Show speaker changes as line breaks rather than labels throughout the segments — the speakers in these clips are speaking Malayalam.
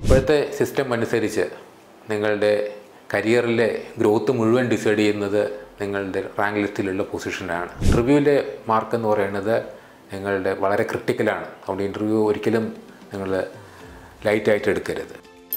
ഇപ്പോഴത്തെ സിസ്റ്റം അനുസരിച്ച് നിങ്ങളുടെ കരിയറിലെ ഗ്രോത്ത് മുഴുവൻ ഡിസൈഡ് ചെയ്യുന്നത് നിങ്ങളുടെ റാങ്ക് ലിസ്റ്റിലുള്ള പൊസിഷനാണ് ഇൻ്റർവ്യൂവിലെ മാർക്ക് എന്ന് പറയുന്നത് നിങ്ങളുടെ വളരെ ക്രിട്ടിക്കലാണ് അതുകൊണ്ട് ഇൻ്റർവ്യൂ ഒരിക്കലും നിങ്ങൾ ലൈറ്റായിട്ട് എടുക്കരുത്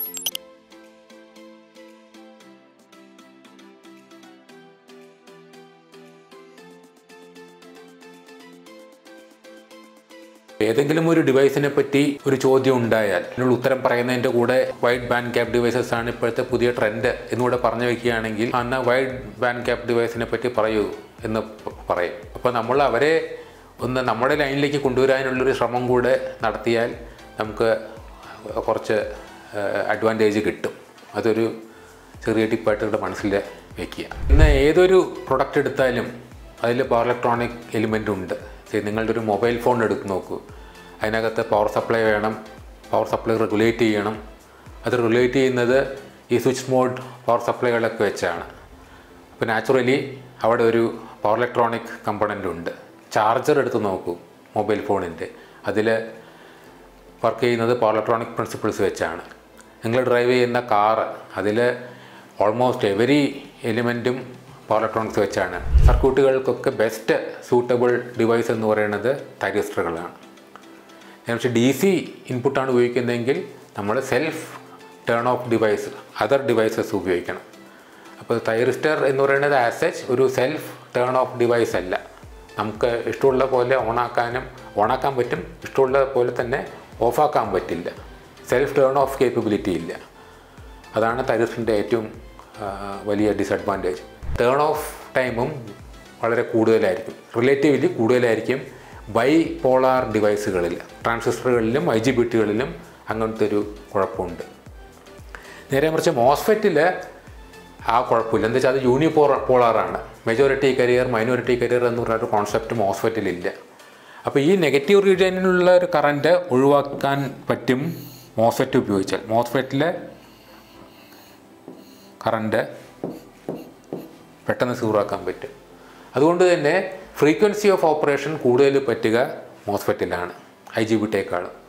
ഏതെങ്കിലും ഒരു ഡിവൈസിനെ പറ്റി ഒരു ചോദ്യം ഉണ്ടായാൽ അതിനുള്ള ഉത്തരം പറയുന്നതിൻ്റെ കൂടെ വൈഡ് ബാൻഡ് ക്യാപ് ഡിവൈസസ് ആണ് ഇപ്പോഴത്തെ പുതിയ ട്രെൻഡ് എന്നുകൂടെ പറഞ്ഞു വെക്കുകയാണെങ്കിൽ അന്ന് വൈഡ് ബാൻഡ് ക്യാപ് ഡിവൈസിനെ പറ്റി പറയൂ എന്ന് പ- പറയും അപ്പോൾ നമ്മൾ അവരെ ഒന്ന് നമ്മുടെ ലൈനിലേക്ക് കൊണ്ടുവരാനുള്ളൊരു ശ്രമം കൂടെ നടത്തിയാൽ നമുക്ക് കുറച്ച് അഡ്വാൻറ്റേജ് കിട്ടും അതൊരു ചെറിയ ടിപ്പായിട്ട് ഇവിടെ മനസ്സിൽ വെക്കുക ഇന്ന് ഏതൊരു പ്രൊഡക്റ്റ് എടുത്താലും അതിൽ പവർ ഇലക്ട്രോണിക് എലിമെൻ്റ് ഉണ്ട് ശരി, നിങ്ങളുടെ ഒരു മൊബൈൽ ഫോൺ എടുത്ത് നോക്കൂ അതിനകത്ത് പവർ സപ്ലൈ വേണം പവർ സപ്ലൈ റെഗുലേറ്റ് ചെയ്യണം അത് റെഗുലേറ്റ് ചെയ്യുന്നത് ഈ സ്വിച്ച് മോഡ് പവർ സപ്ലൈകളൊക്കെ വെച്ചാണ് അപ്പോൾ നാച്ചുറലി അവിടെ ഒരു പവർ ഇലക്ട്രോണിക് കമ്പണൻ്റ് ഉണ്ട് ചാർജർ എടുത്ത് നോക്കൂ മൊബൈൽ ഫോണിൻ്റെ അതിൽ വർക്ക് ചെയ്യുന്നത് പവർ ഇലക്ട്രോണിക് പ്രിൻസിപ്പിൾസ് വെച്ചാണ് നിങ്ങൾ ഡ്രൈവ് ചെയ്യുന്ന കാറ് അതിൽ ഓൾമോസ്റ്റ് എവരി എലിമെൻറ്റും പവർ ഇലക്ട്രോണിക്സ് വെച്ചാണ് സർക്യൂട്ടുകൾക്കൊക്കെ ബെസ്റ്റ് സൂട്ടബിൾ ഡിവൈസ് എന്ന് പറയുന്നത് തൈറിസ്റ്ററുകളാണ് പക്ഷേ ഡി സി ഇൻപുട്ടാണ് ഉപയോഗിക്കുന്നതെങ്കിൽ നമ്മൾ self turn off device other devices ഉപയോഗിക്കണം അപ്പോൾ തൈറിസ്റ്റർ എന്ന് പറയുന്നത് ആസ് സച്ച് ഒരു സെൽഫ് ടേൺ ഓഫ് ഡിവൈസ് അല്ല നമുക്ക് ഇഷ്ടമുള്ള പോലെ ഓണാക്കാനും ഓണാക്കാൻ പറ്റും ഇഷ്ടമുള്ള പോലെ തന്നെ ഓഫാക്കാൻ പറ്റില്ല സെൽഫ് ടേൺ ഓഫ് കേപ്പബിലിറ്റി ഇല്ല അതാണ് തൈറിസ്റ്ററിൻ്റെ ഏറ്റവും ആ, വലിയ ഡിസഡ്വാൻറ്റേജ് ടേൺ ഓഫ് ടൈമും വളരെ കൂടുതലായിരിക്കും റിലേറ്റീവ്ലി കൂടുതലായിരിക്കും ബൈ പോളാർ ഡിവൈസുകളിൽ ട്രാൻസിസ്റ്ററുകളിലും ഐ ജി ബി ടികളിലും അങ്ങനത്തെ ഒരു കുഴപ്പമുണ്ട് നേരെ മറിച്ച് മോസ്ഫെറ്റിൽ ആ കുഴപ്പമില്ല എന്താ വെച്ചാൽ അത് യൂണി പോളാറാണ് മെജോറിറ്റി കരിയർ മൈനോറിറ്റി കരിയർ എന്ന് പറഞ്ഞൊരു കോൺസെപ്റ്റ് മോസ്ഫെറ്റിലില്ല അപ്പോൾ ഈ നെഗറ്റീവ് റീജിയനിലുള്ള ഒരു കറൻറ്റ് ഒഴിവാക്കാൻ പറ്റും മോസ്ഫെറ്റ് ഉപയോഗിച്ചാൽ മോസ്ഫെറ്റിലെ കറൻറ്റ് പെട്ടെന്ന് സീറാക്കാൻ പറ്റും അതുകൊണ്ട് തന്നെ ഫ്രീക്വൻസി ഓഫ് ഓപ്പറേഷൻ കൂടുതൽ പറ്റുക മോസ്ഫെറ്റിലാണ് ഐ ജി ബി ടിയേക്കാളും